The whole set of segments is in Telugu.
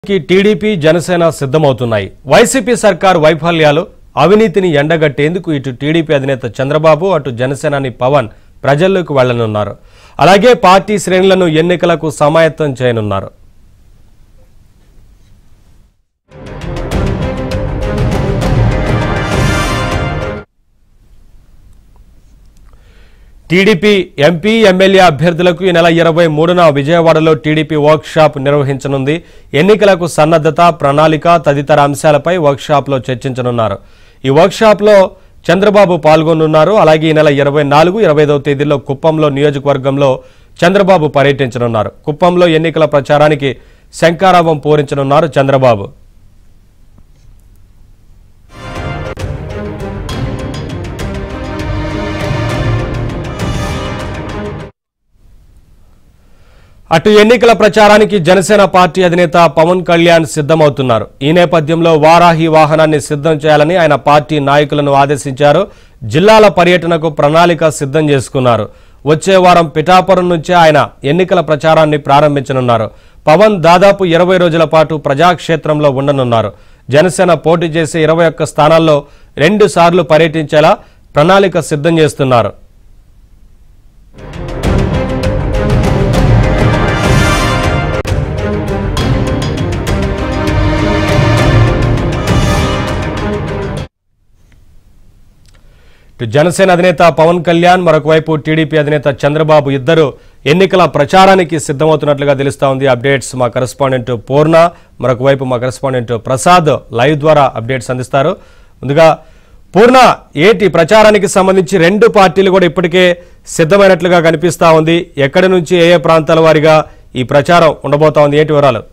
కి టీడీపీ జనసేన సిద్ధమవుతున్నాయి వైసీపీ సర్కార్ వైఫల్యాలు అవినీతిని ఎండగట్టేందుకు ఇటు టీడీపీ అధినేత చంద్రబాబు అటు జనసేనాని పవన్ ప్రజల్లోకి వెళ్లనున్నారు అలాగే పార్టీ శ్రేణులను ఎన్నికలకు సమాయత్తం చేయనున్నారు టీడీపీ ఎంపీ ఎమ్మెల్యే అభ్యర్థులకు ఈ నెల ఇరవై మూడున విజయవాడలో టీడీపీ వర్క్ షాప్ నిర్వహించనుంది ఎన్నికలకు సన్నద్ధత ప్రణాళిక తదితర అంశాలపై వర్క్ షాప్లో చర్చించనున్నారు ఈ వర్క్ షాప్లో చంద్రబాబు పాల్గొనున్నారు అలాగే ఈ నెల ఇరవై నాలుగు ఇరవై ఐదవ తేదీలో కుప్పంలో నియోజకవర్గంలో చంద్రబాబు పర్యటించనున్నారు కుప్పంలో ఎన్నికల ప్రచారానికి శంకారావం పూరించనున్నారు చంద్రబాబు అటు ఎన్నికల ప్రచారానికి జనసేన పార్టీ అధినేత పవన్ కళ్యాణ్ సిద్ధమవుతున్నారు ఈ నేపథ్యంలో వారాహి వాహనాన్ని సిద్ధం చేయాలని ఆయన పార్టీ నాయకులను ఆదేశించారు జిల్లాల పర్యటనకు ప్రణాళిక సిద్ధం చేసుకున్నారు వచ్చే వారం పిఠాపురం నుంచే ఆయన ఎన్నికల ప్రచారాన్ని ప్రారంభించనున్నారు పవన్ దాదాపు ఇరవై రోజుల పాటు ప్రజాక్షేత్రంలో ఉండనున్నారు జనసేన పోటీ చేసే ఇరవై ఒక్క స్థానాల్లో రెండు సార్లు పర్యటించేలా ప్రణాళిక సిద్ధం చేస్తున్నారు ఇటు జనసేన అధినేత పవన్ కళ్యాణ్ మరొక వైపు టీడీపీ అధినేత చంద్రబాబు ఇద్దరు ఎన్నికల ప్రచారానికి సిద్ధమవుతున్నట్లుగా తెలుస్తా ఉంది అప్డేట్స్ మా కరెస్పాండెంట్ పూర్ణ మరొక వైపు మా కరెస్పాండెంట్ ప్రసాద్ లైవ్ ద్వారా అప్డేట్స్ అందిస్తారు ముందుగా పూర్ణ ఏటి ప్రచారానికి సంబంధించి రెండు పార్టీలు కూడా ఇప్పటికే సిద్ధమైనట్లుగా కనిపిస్తా ఉంది ఎక్కడి నుంచి ఏ ఏ ప్రాంతాల వారిగా ఈ ప్రచారం ఉండబోతా ఉంది ఏంటి వివరాలు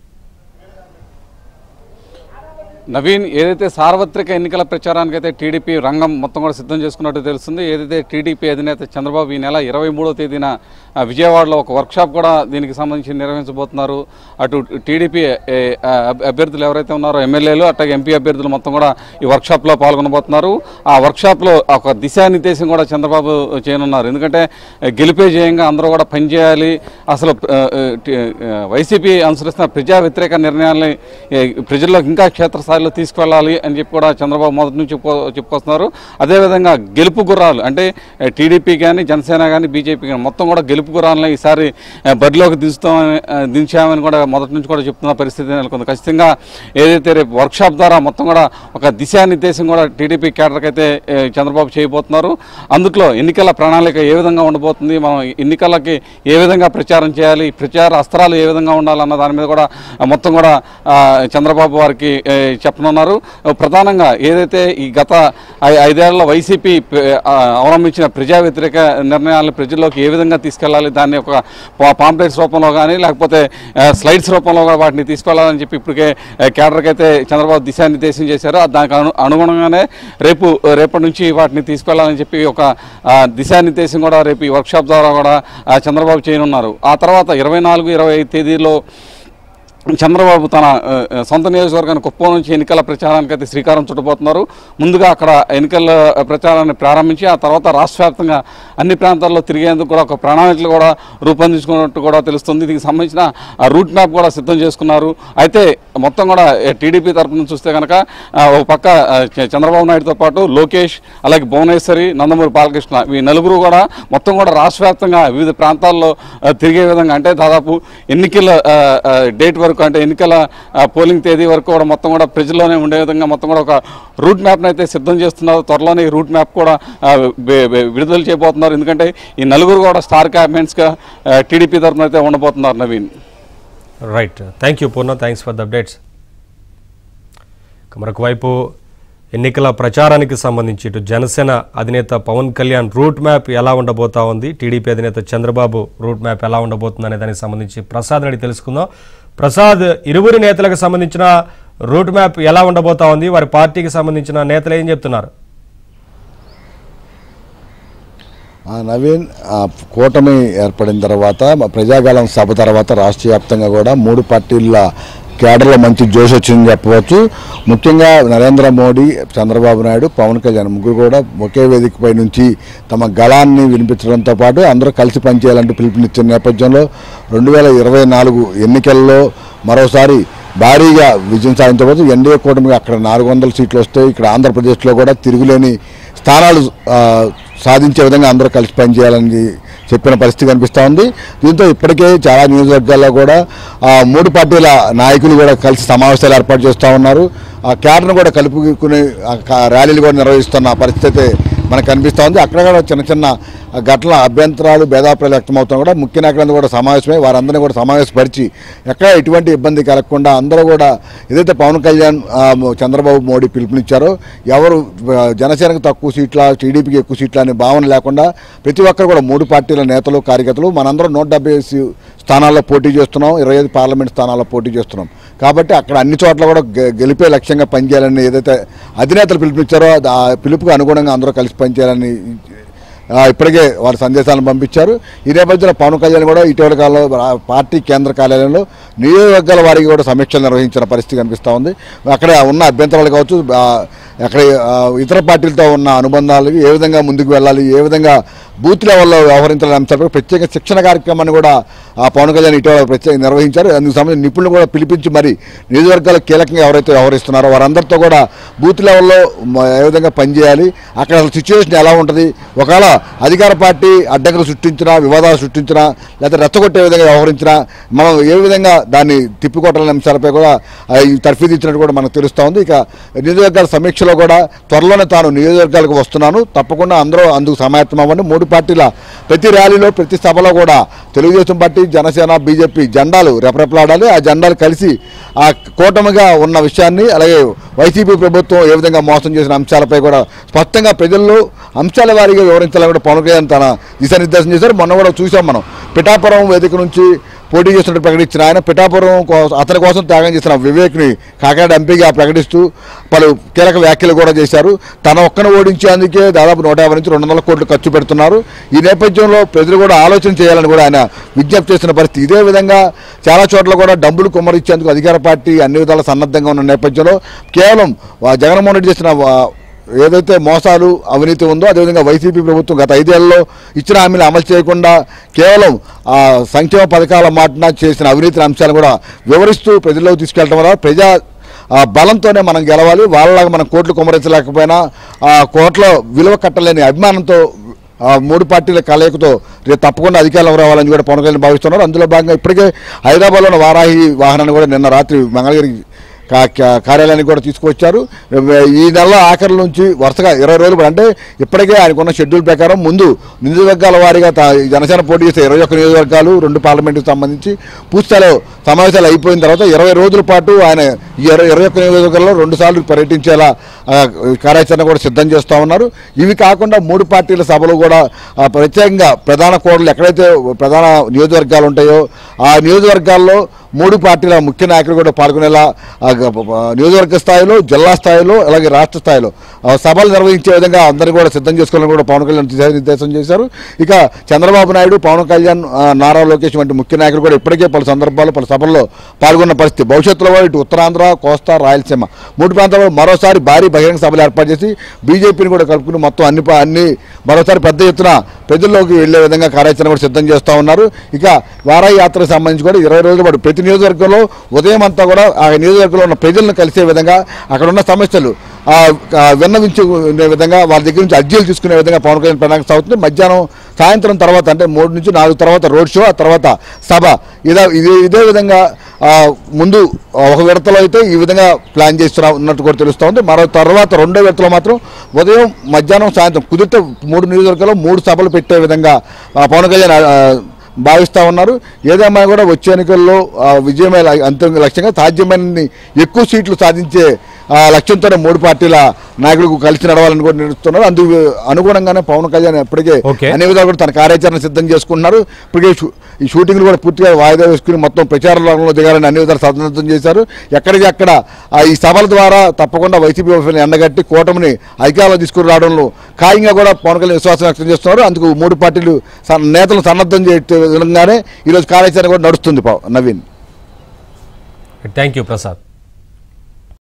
నవీన్ ఏదైతే సార్వత్రిక ఎన్నికల ప్రచారానికి అయితే టీడీపీ రంగం మొత్తం కూడా సిద్ధం చేసుకున్నట్టు తెలుస్తుంది ఏదైతే టీడీపీ అధినేత చంద్రబాబు ఈ నెల ఇరవై మూడో తేదీన ఆ, విజయవాడలో ఒక వర్క్షాప్ కూడా దీనికి సంబంధించి నిర్వహించబోతున్నారు అటు టీడీపీ ఏ, ఆ, అభ్- అభ్యర్థులు ఎవరైతే ఉన్నారో ఎమ్మెల్యేలు అట్లాగే ఎంపీ అభ్యర్థులు మొత్తం కూడా ఈ వర్క్షాప్లో పాల్గొనబోతున్నారు ఆ వర్క్షాప్లో ఒక దిశానిర్దేశం కూడా చంద్రబాబు చేయనున్నారు ఎందుకంటే ఆ, గెలిపే జయంగా అందరూ కూడా పనిచేయాలి అసలు ఆ, ఆ, టి- ఆ, వైసీపీ అనుసరిస్తున్న ప్రజా వ్యతిరేక నిర్ణయాల్ని ఏ, ప్రజల్లోకి ఇంకా క్షేత్రస్థాయిలో తీసుకెళ్ళాలి అని చెప్పి కూడా చంద్రబాబు మొదటి నుంచి చెప్పుకో చెప్పుకొస్తున్నారు అదేవిధంగా గెలుపు గుర్రాలు అంటే ఏ, టీడీపీ కానీ జనసేన కానీ బీజేపీ కానీ మొత్తం కూడా గెలుపు గుర్రాలను ఈసారి ఏ, బరిలోకి దించుతామని ఆ, దించామని కూడా మొదటి నుంచి కూడా చెప్తున్న పరిస్థితి నెలకొంది ఖచ్చితంగా ఏదైతే రేపు వర్క్షాప్ ద్వారా మొత్తం కూడా ఒక దిశానిర్దేశం కూడా టీడీపీ కేడర్కి అయితే ఏ, చంద్రబాబు చేయబోతున్నారు అందుట్లో ఎన్నికల ప్రణాళిక ఏ విధంగా ఉండబోతుంది మనం ఎన్నికలకి ఏ విధంగా ప్రచారం చేయాలి ప్రచార అస్త్రాలు ఏ విధంగా ఉండాలన్న దాని మీద కూడా ఆ, మొత్తం కూడా ఆ, చంద్రబాబు వారికి ఏ, చెప్పనున్నారు ప్రధానంగా ఏదైతే ఈ గత ఐ- ఐదేళ్ల వైసీపీ ప- ఆ, అవలంబించిన ప్రజా వ్యతిరేక నిర్ణయాలను ప్రజల్లోకి ఏ విధంగా తీసుకెళ్లాలి దాన్ని ఒక పా- పాంప్లెట్స్ రూపంలో కానీ లేకపోతే ఆ, స్లైడ్స్ రూపంలో కూడా వాటిని తీసుకెళ్లాలని చెప్పి ఇప్పటికే ఆ, కేడర్కి అయితే చంద్రబాబు దిశానిర్దేశం చేశారు ఆ దానికి అను అనుగుణంగానే రేపు రేపటి నుంచి వాటిని తీసుకెళ్లాలని చెప్పి ఒక ఆ, దిశానిర్దేశం కూడా రేపు ఈ వర్క్షాప్ ద్వారా కూడా ఆ, చంద్రబాబు చేయనున్నారు ఆ తర్వాత ఇరవై నాలుగు ఇరవై ఐదు తేదీలో చంద్రబాబు తన ఆ, ఆ, సొంత నియోజకవర్గాన్ని కుప్పం నుంచి ఎన్నికల ప్రచారానికి అయితే శ్రీకారం చుట్టబోతున్నారు ముందుగా అక్కడ ఎన్నికల ప్రచారాన్ని ప్రారంభించి ఆ తర్వాత రాష్ట్ర వ్యాప్తంగా అన్ని ప్రాంతాల్లో తిరిగేందుకు కూడా ఒక ప్రణాళికలు కూడా రూపొందించుకున్నట్టు కూడా తెలుస్తుంది దీనికి సంబంధించిన ఆ రూట్ మ్యాప్ కూడా సిద్ధం చేసుకున్నారు అయితే మొత్తం కూడా టీడీపీ తరపు నుంచి చూస్తే కనుక ఆ, ఒక పక్క ఆ, చ- చంద్రబాబు నాయుడుతో పాటు లోకేష్ అలాగే భువనేశ్వరి నందమూరి బాలకృష్ణ ఈ నలుగురు కూడా మొత్తం కూడా రాష్ట్ర వ్యాప్తంగా వివిధ ప్రాంతాల్లో ఆ, తిరిగే విధంగా అంటే దాదాపు ఎన్నికల ఆ, ఆ, డేట్ వరకు అంటే ఎన్నికల ఆ, పోలింగ్ తేదీ వరకు కూడా మొత్తం కూడా ప్రజల్లోనే ఉండే విధంగా మొత్తం కూడా ఒక రూట్ మ్యాప్ని అయితే సిద్ధం చేస్తున్నారు త్వరలోనే ఈ రూట్ మ్యాప్ కూడా ఆ, బె- బె- విడుదల చేయబోతున్నారు ఎందుకంటే ఈ నలుగురు కూడా స్టార్ క్యాబినెట్స్గా టీడీపీ తరఫున అయితే ఉండబోతున్నారు Naveen right thank you Purna thanks for the updates మరొక వైపు ఎన్నికల ప్రచారానికి సంబంధించి ఇటు జనసేన అధినేత పవన్ కళ్యాణ్ రూట్ మ్యాప్ ఎలా ఉండబోతా ఉంది టీడీపీ అధినేత చంద్రబాబు రూట్ మ్యాప్ ఎలా ఉండబోతుంది అనే దానికి సంబంధించి ప్రసాద్ అడిగి తెలుసుకుందాం ప్రసాద్ ఇరువురు నేతలకు సంబంధించిన రూట్ మ్యాప్ ఎలా ఉండబోతా ఉంది వారి పార్టీకి సంబంధించిన నేతలు ఏం చెప్తున్నారు ఆ నవీన్ ఆ కూటమి ఏర్పడిన తర్వాత మా ప్రజాగాలం సభ తర్వాత రాష్ట్ర వ్యాప్తంగా కూడా మూడు పార్టీల కేడర్లో మంచి జోష్ వచ్చిందని చెప్పవచ్చు ముఖ్యంగా నరేంద్ర మోడీ చంద్రబాబు నాయుడు పవన్ కళ్యాణ్ ముగ్గురు కూడా ఒకే వేదికపై నుంచి తమ గళాన్ని వినిపించడంతో పాటు అందరూ కలిసి పనిచేయాలంటూ పిలుపునిచ్చిన నేపథ్యంలో రెండు వేల ఇరవై నాలుగు ఎన్నికల్లో మరోసారి భారీగా విజయం సాధించబోతు ఎన్డీఏ కూటమికి అక్కడ నాలుగు వందల సీట్లు వస్తాయి ఇక్కడ ఆంధ్రప్రదేశ్లో కూడా తిరుగులేని స్థానాలు ఆ, సాధించే విధంగా అందరూ కలిసి పనిచేయాలని చెప్పిన పరిస్థితి కనిపిస్తూ ఉంది దీంతో ఇప్పటికే చాలా నియోజకవర్గాల్లో కూడా ఆ, మూడు పార్టీల నాయకులు కూడా కలిసి సమావేశాలు ఏర్పాటు చేస్తూ ఉన్నారు ఆ క్యాడర్ను కూడా కలుపుకుని ఆ క- ర్యాలీలు కూడా నిర్వహిస్తున్న పరిస్థితి మనకు కనిపిస్తూ ఉంది అక్కడ కూడా చిన్న చిన్న ఘటన అభ్యంతరాలు భేదాభిప్రాయాలు వ్యక్తమవుతున్నా కూడా ముఖ్య నాయకులందరూ కూడా సమావేశమై వారందరినీ కూడా సమావేశపరిచి ఎక్కడ ఎటువంటి ఇబ్బంది కలగకుండా అందరూ కూడా ఏదైతే పవన్ కళ్యాణ్ ఆ, చంద్రబాబు మోడీ పిలుపునిచ్చారో ఎవరు ఆ, జనసేనకు తక్కువ సీట్ల టీడీపీకి ఎక్కువ సీట్ల అనే భావన లేకుండా ప్రతి ఒక్కరు కూడా మూడు పార్టీల నేతలు కార్యకర్తలు మనందరం నూట డెబ్బై స్థానాల్లో పోటీ చేస్తున్నాం ఇరవై ఐదు పార్లమెంట్ స్థానాల్లో పోటీ చేస్తున్నాం కాబట్టి అక్కడ అన్ని చోట్ల కూడా గె- గెలిపే లక్ష్యంగా పనిచేయాలని ఏదైతే అధినేతలు పిలుపునిచ్చారో అది ఆ పిలుపుకు అనుగుణంగా అందరూ కలిసి పనిచేయాలని ఆ, ఇప్పటికే వారి సందేశాలను పంపించారు ఈ నేపథ్యంలో పవన్ కళ్యాణ్ కూడా ఇటీవల కాలంలో రా- పార్టీ కేంద్ర కార్యాలయంలో నియోజకవర్గాల వారికి కూడా సమీక్షలు నిర్వహించిన పరిస్థితి కనిపిస్తూ ఉంది అక్కడ ఉన్న అభ్యంతరాలు కావచ్చు ఆ, అక్కడ ఆ, ఇతర పార్టీలతో ఉన్న అనుబంధాలు ఏ విధంగా ముందుకు వెళ్ళాలి ఏ విధంగా బూత్ లెవెల్లో వ్యవహరించాలని అంశాలపై ప్రత్యేక శిక్షణ కార్యక్రమాన్ని కూడా ఆ పవన్ కళ్యాణ్ ఇటీవల ప్రత్యేక నిర్వహించారు అందుకు సంబంధించిన నిపుణులు కూడా పిలిపించి మరి నియోజకవర్గాలకు కీలకంగా ఎవరైతే వ్యవహరిస్తున్నారో వారందరితో కూడా బూత్ లెవెల్లో మ- ఏ విధంగా పనిచేయాలి అక్కడ అసలు సిచ్యువేషన్ ఎలా ఉంటుంది ఒకవేళ అధికార పార్టీ అడ్డంకులు సృష్టించినా వివాదాలు సృష్టించినా లేకపోతే రెచ్చగొట్టే విధంగా వ్యవహరించినా మనం ఏ విధంగా దాన్ని తిప్పికొట్టాలనే అంశాలపై కూడా ఆ, ఈ తర్ఫీదు ఇచ్చినట్టు కూడా మనకు తెలుస్తూ ఉంది ఇక నియోజకవర్గాల సమీక్షలో కూడా త్వరలోనే తాను నియోజకవర్గాలకు వస్తున్నాను తప్పకుండా అందరూ అందుకు సమాయత్తం అవ్వండి మూడు పార్టీల ప్రతి ర్యాలీలో ప్రతి సభలో కూడా తెలుగుదేశం పార్టీ జనసేన బీజేపీ జెండాలు రెపరెపలాడాలి ఆ జెండాలు కలిసి ఆ కూటమిగా ఉన్న విషయాన్ని అలాగే వైసీపీ ప్రభుత్వం ఏ విధంగా మోసం చేసిన అంశాలపై కూడా స్పష్టంగా ప్రజల్లో అంశాల వారీగా వివరించాలని కూడా పవన్ కళ్యాణ్ తన దిశానిర్దేశం చేశారు మొన్న కూడా చూసాం మనం పిఠాపురం వేదిక నుంచి పోటీ చేస్తున్నట్టు ప్రకటించిన ఆయన పిఠాపురం కోసం అతని కోసం త్యాగం చేసిన వివేక్ని కాకినాడ ఎంపీగా ప్రకటిస్తూ పలు కీలక వ్యాఖ్యలు కూడా చేశారు తన ఒక్కను ఓడించేందుకే దాదాపు నూట యాభై నుంచి రెండు వందల కోట్లు ఖర్చు పెడుతున్నారు ఈ నేపథ్యంలో ప్రజలు కూడా ఆలోచన చేయాలని కూడా ఆయన విజ్ఞప్తి చేసిన పరిస్థితి ఇదే విధంగా చాలా చోట్ల కూడా డబ్బులు కుమ్మరించేందుకు అధికార పార్టీ అన్ని విధాల సన్నద్ధంగా ఉన్న నేపథ్యంలో కేవలం వా- జగన్మోహన్ రెడ్డి చేసిన వా- ఏదైతే మోసాలు అవినీతి ఉందో అదేవిధంగా వైసీపీ ప్రభుత్వం గత ఐదేళ్లలో ఇచ్చిన హామీలు అమలు చేయకుండా కేవలం ఆ సంక్షేమ పథకాల మాటన చేసిన అవినీతి అంశాలను కూడా వివరిస్తూ ప్రజల్లోకి తీసుకెళ్ళడం వల్ల ప్రజా ఆ బలంతోనే మనం గెలవాలి వాళ్ళలాగా మనం కోట్లు కుమరించలేకపోయినా ఆ కోట్ల విలువ కట్టలేని అభిమానంతో ఆ మూడు పార్టీల కలయికతో రేపు తప్పకుండా అధికారంలో రావాలని కూడా పవన్ కళ్యాణ్ భావిస్తున్నారు అందులో భాగంగా ఇప్పటికే హైదరాబాద్లో ఉన్న వారాహి వాహనాన్ని కూడా నిన్న రాత్రి మంగళగిరి కా- కా- కార్యాలయానికి కూడా తీసుకొచ్చారు ఈ నెల ఆఖరి నుంచి వరుసగా ఇరవై రోజులు కూడా అంటే ఇప్పటికే ఆయనకున్న షెడ్యూల్ ప్రకారం ముందు నియోజకవర్గాల వారీగా తా- ఈ జనసేన పోటీ చేసే ఇరవై ఒక్క నియోజకవర్గాలు రెండు పార్లమెంటుకు సంబంధించి పూర్తిస్థాయిలో సమావేశాలు అయిపోయిన తర్వాత ఇరవై రోజుల పాటు ఆయన ఈ ఇరవై ఇరవై ఒక్క నియోజకవర్గాల్లో రెండు సార్లు పర్యటించేలా ఆ, కార్యాచరణ కూడా సిద్ధం చేస్తూ ఉన్నారు ఇవి కాకుండా మూడు పార్టీల సభలు కూడా ఆ, ప్రత్యేకంగా ప్రధాన కోడలు ఎక్కడైతే ప్రధాన నియోజకవర్గాలు ఉంటాయో ఆ నియోజకవర్గాల్లో మూడు పార్టీల ముఖ్య నాయకులు కూడా పాల్గొనేలా ఆ, గ- ప- నియోజకవర్గ స్థాయిలో జిల్లా స్థాయిలో అలాగే రాష్ట్ర స్థాయిలో ఆ, సభలు నిర్వహించే విధంగా అందరినీ కూడా సిద్ధం చేసుకోవాలని కూడా పవన్ కళ్యాణ్ దిశానిర్దేశం చేశారు ఇక చంద్రబాబు నాయుడు పవన్ కళ్యాణ్ ఆ, నారా లోకేష్ వంటి ముఖ్య నాయకులు కూడా ఇప్పటికే పలు సందర్భాలు పలు సభల్లో పాల్గొన్న పరిస్థితి భవిష్యత్తులో కూడా ఇటు ఉత్తరాంధ్ర కోస్తా రాయలసీమ మూడు ప్రాంతాల్లో మరోసారి భారీ బహిరంగ సభలు ఏర్పాటు చేసి బీజేపీని కూడా కలుపుకుని మొత్తం అన్ని పా- అన్ని మరోసారి పెద్ద ఎత్తున ప్రజల్లోకి వెళ్లే విధంగా కార్యాచరణ కూడా సిద్ధం చేస్తూ ఉన్నారు ఇక వారాయి యాత్రకు సంబంధించి కూడా ఇరవై రోజుల పాటు ప్రతి నియోజకవర్గంలో ఉదయం అంతా కూడా ఆ నియోజకవర్గంలో ఉన్న ప్రజలను కలిసే విధంగా అక్కడ ఉన్న సమస్యలు ఆ, ఆ, విన్నవించుకునే విధంగా వాళ్ళ దగ్గర నుంచి అర్జీలు తీసుకునే విధంగా పవన్ కళ్యాణ్ ప్రణాళిక సాగుతుంది మధ్యాహ్నం సాయంత్రం తర్వాత అంటే మూడు నుంచి నాలుగు తర్వాత రోడ్ షో ఆ తర్వాత సభ ఇదే ఇదే ఇదే విధంగా ఆ, ముందు ఒక విడతలో అయితే ఈ విధంగా ప్లాన్ చేస్తున్నా ఉన్నట్టు కూడా తెలుస్తూ ఉంది మరో తర్వాత రెండో విడతలో మాత్రం ఉదయం మధ్యాహ్నం సాయంత్రం కుదిరితే మూడు నియోజకవర్గాల్లో మూడు సభలు పెట్టే విధంగా ఆ, పవన్ కళ్యాణ్ ఆ, భావిస్తూ ఉన్నారు ఏదేమైనా కూడా వచ్చే ఎన్నికల్లో ఆ, విజయమే ల- అంతిమ లక్ష్యంగా సాధ్యమైన ఎక్కువ సీట్లు సాధించే ఆ, లక్ష్యంతోనే మూడు పార్టీల నాయకులకు కలిసి నడవాలని కూడా నిర్ణయిస్తున్నారు అందుకు అనుగుణంగానే పవన్ కళ్యాణ్ ఇప్పటికే Okay. అన్ని విధాలు కూడా తన కార్యాచరణ సిద్ధం చేసుకుంటున్నారు ఇప్పటికే షూ- ఈ షూటింగ్లు కూడా పూర్తిగా వాయిదా వేసుకుని మొత్తం ప్రచార రంగంలో దిగాలని అన్ని విధాలు సన్నద్ధం చేశారు ఎక్కడికి అక్కడ ఆ, ఈ సభల ద్వారా తప్పకుండా వైసీపీ వ్యవస్థను ఎండగట్టి కూటమిని అధికారంలో తీసుకుని రావడంలో ఖాయంగా కూడా పవన్ కళ్యాణ్ విశ్వాసం వ్యక్తం చేస్తున్నారు అందుకు మూడు పార్టీలు సన్- నేతలు సన్నద్ధం చేయగానే ఈరోజు కార్యాచరణ కూడా నడుస్తుంది పవ- నవీన్ థ్యాంక్ యూ ప్రసాద్